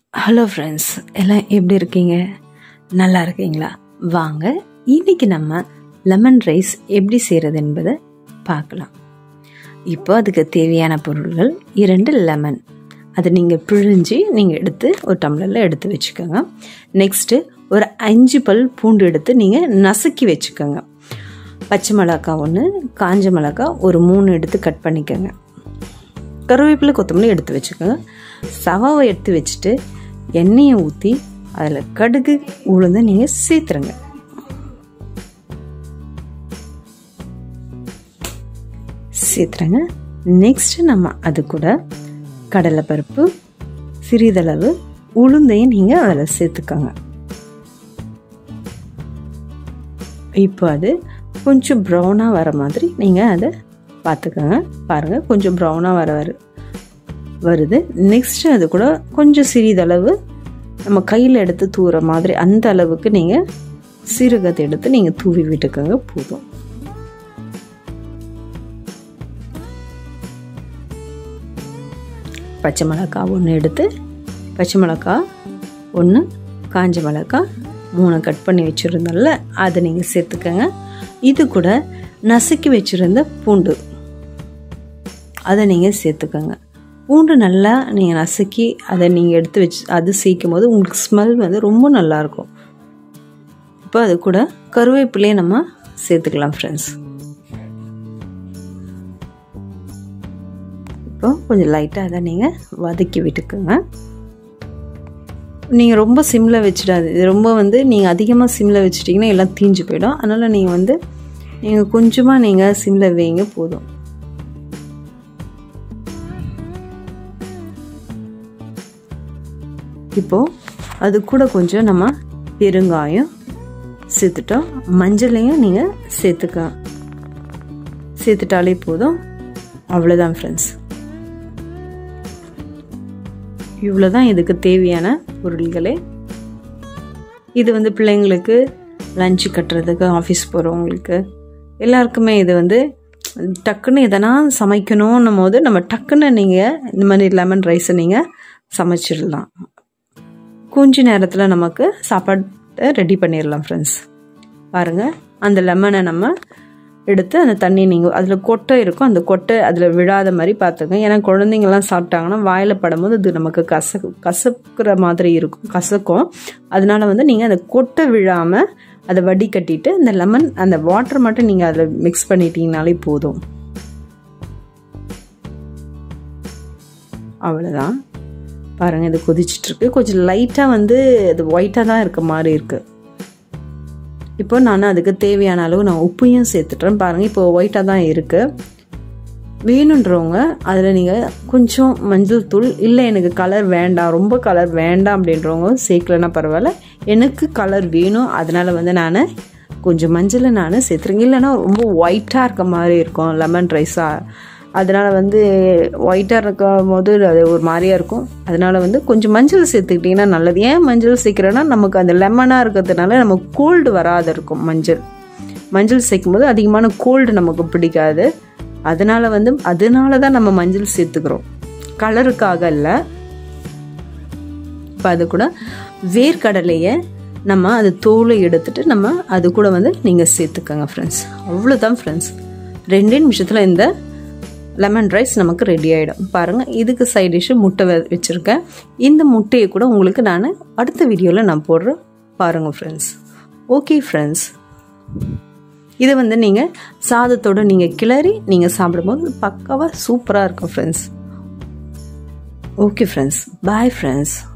hello friends எல்லாம் எப்படி இருக்கீங்க நல்லா இருக்கீங்களா வாங்க இன்னைக்கு நம்ம லெமன் ரைஸ் எப்படி செய்கிறது என்பதை பார்க்கலாம் இப்போ அதுக்கு தேவையான பொருள்கள் இரண்டு லெமன் அதை நீங்கள் பிழிஞ்சு நீங்கள் எடுத்து ஒரு டம்ளரில் எடுத்து வச்சுக்கோங்க நெக்ஸ்ட்டு ஒரு அஞ்சு பல் பூண்டு எடுத்து நீங்கள் நசுக்கி வச்சுக்கோங்க பச்சை மிளகா ஒன்று காஞ்ச மிளகா ஒரு மூணு எடுத்து கட் பண்ணிக்கோங்க கருவேப்பிலை கொத்தமல்லி எடுத்து வச்சுக்கோங்க சவாவை எடுத்து வச்சுட்டு எண்ணெயை ஊற்றி அதில் கடுகு உளுந்து நீங்கள் சேர்த்துருங்க சேர்த்துருங்க நெக்ஸ்ட்டு நம்ம அது கூட கடலைப்பருப்பு சிறிதளவு உளுந்தையும் நீங்கள் அதில் சேர்த்துக்கோங்க இப்போ அது கொஞ்சம் ப்ரௌனாக வர மாதிரி நீங்கள் அதை பார்த்துக்கோங்க பாருங்கள் கொஞ்சம் ப்ரௌனாக வர வரு வருது நெக்ஸ்ட்டு அது கூட கொஞ்சம் சிறிதளவு நம்ம கையில் எடுத்து தூர மாதிரி அந்த அளவுக்கு நீங்கள் சீரகத்தை எடுத்து நீங்கள் தூவி விட்டுக்கோங்க போதும் பச்சை மிளகா ஒன்று எடுத்து பச்சை மிளகா ஒன்று காஞ்ச மிளகா மூணு கட் பண்ணி வச்சுருந்தோம்ல அதை நீங்கள் சேர்த்துக்கோங்க இது கூட நசுக்கி வச்சுருந்த பூண்டு அதை நீங்கள் சேர்த்துக்கோங்க பூண்டு நல்லா நீங்கள் நசுக்கி அதை நீங்கள் எடுத்து வச்சு அது சேர்க்கும் போது உங்களுக்கு ஸ்மெல் வந்து ரொம்ப நல்லாயிருக்கும் இப்போ அது கூட கருவேப்பிலையே நம்ம சேர்த்துக்கலாம் ஃப்ரெண்ட்ஸ் இப்போ கொஞ்சம் லைட்டாக அதை நீங்கள் வதக்கி விட்டுக்குங்க நீங்கள் ரொம்ப சிம்மில் வச்சிடாது இது ரொம்ப வந்து நீங்கள் அதிகமாக சிம்மில் வச்சிட்டிங்கன்னா எல்லாம் தீஞ்சு போயிடும் அதனால் நீங்கள் வந்து நீங்கள் கொஞ்சமாக நீங்கள் சிம்மில் வைங்க போதும் இப்போது அது கூட கொஞ்சம் நம்ம பெருங்காயம் சேர்த்துட்டோம் மஞ்சளையும் நீங்கள் சேர்த்துக்க சேர்த்துட்டாலே போதும் அவ்வளோதான் ஃப்ரெண்ட்ஸ் இவ்வளோதான் இதுக்கு தேவையான பொருள்களே இது வந்து பிள்ளைங்களுக்கு லஞ்சு கட்டுறதுக்கு ஆஃபீஸ் போகிறவங்களுக்கு எல்லாருக்குமே இது வந்து டக்குன்னு எதனா சமைக்கணும்னும் போது நம்ம டக்குன்னு நீங்கள் இந்த மாதிரி லெமன் ரைஸை நீங்கள் சமைச்சிடலாம் கொஞ்ச நேரத்தில் நமக்கு சாப்பாட்டை ரெடி பண்ணிடலாம் ஃப்ரெண்ட்ஸ் பாருங்கள் அந்த லெமனை நம்ம எடுத்து அந்த தண்ணி நீங்கள் அதில் கொட்டை இருக்கும் அந்த கொட்டை அதில் விழாத மாதிரி பார்த்துக்கோங்க ஏன்னா குழந்தைங்கள்லாம் சாப்பிட்டாங்கன்னா வாயில் படும்போது அது நமக்கு கச கசக்கிற மாதிரி இருக்கும் கசக்கும் அதனால வந்து நீங்கள் அந்த கொட்டை விழாமல் அதை வடி கட்டிட்டு இந்த லெமன் அந்த வாட்டர் மட்டும் நீங்கள் அதில் மிக்ஸ் பண்ணிட்டீங்கனாலே போதும் அவ்வளோதான் பாருங்கள் இது கொதிச்சிட்ருக்கு கொஞ்சம் லைட்டாக வந்து அது ஒயிட்டாக தான் இருக்க மாதிரி இருக்குது இப்போ நான் அதுக்கு தேவையான அளவு நான் உப்பையும் சேர்த்துட்றேன் பாருங்கள் இப்போ ஒயிட்டாக தான் இருக்குது வேணுன்றவங்க அதில் நீங்கள் கொஞ்சம் மஞ்சள் தூள் இல்லை எனக்கு கலர் வேண்டாம் ரொம்ப கலர் வேண்டாம் அப்படின்றவங்க சேர்க்கலன்னா பரவாயில்ல எனக்கு கலர் வேணும் அதனால் வந்து நான் கொஞ்சம் மஞ்சளை நான் சேர்த்துறேங்க இல்லைன்னா ரொம்ப ஒயிட்டாக இருக்க மாதிரி இருக்கும் லெமன் ரைஸாக அதனால் வந்து ஒயிட்டாக இருக்கும் போது அது ஒரு மாதிரியாக இருக்கும் அதனால் வந்து கொஞ்சம் மஞ்சள் சேர்த்துக்கிட்டிங்கன்னா நல்லது ஏன் மஞ்சள் சேர்க்குறேன்னா நமக்கு அந்த லெமனாக இருக்கிறதுனால நமக்கு கோல்டு வராத இருக்கும் மஞ்சள் மஞ்சள் சேர்க்கும் போது அதிகமான கோல்டு நமக்கு பிடிக்காது அதனால் வந்து அதனால தான் நம்ம மஞ்சள் சேர்த்துக்கிறோம் கலருக்காக இல்லை இப்போ அது கூட வேர்க்கடலையை நம்ம அது தோலை எடுத்துட்டு நம்ம அது கூட வந்து நீங்கள் சேர்த்துக்கோங்க ஃப்ரெண்ட்ஸ் அவ்வளோதான் ஃப்ரெண்ட்ஸ் ரெண்டே நிமிஷத்தில் இந்த லெமன் ரைஸ் நமக்கு ரெடி ஆகிடும் பாருங்கள் இதுக்கு சைட் டிஷ்ஷு முட்டை வச்சுருக்கேன் இந்த முட்டையை கூட உங்களுக்கு நான் அடுத்த வீடியோவில் நான் போடுறேன் பாருங்கள் ஃப்ரெண்ட்ஸ் ஓகே ஃப்ரெண்ட்ஸ் இதை வந்து நீங்கள் சாதத்தோடு நீங்கள் கிளறி நீங்கள் சாப்பிடும்போது பக்காவாக சூப்பராக இருக்கும் friends okay friends bye friends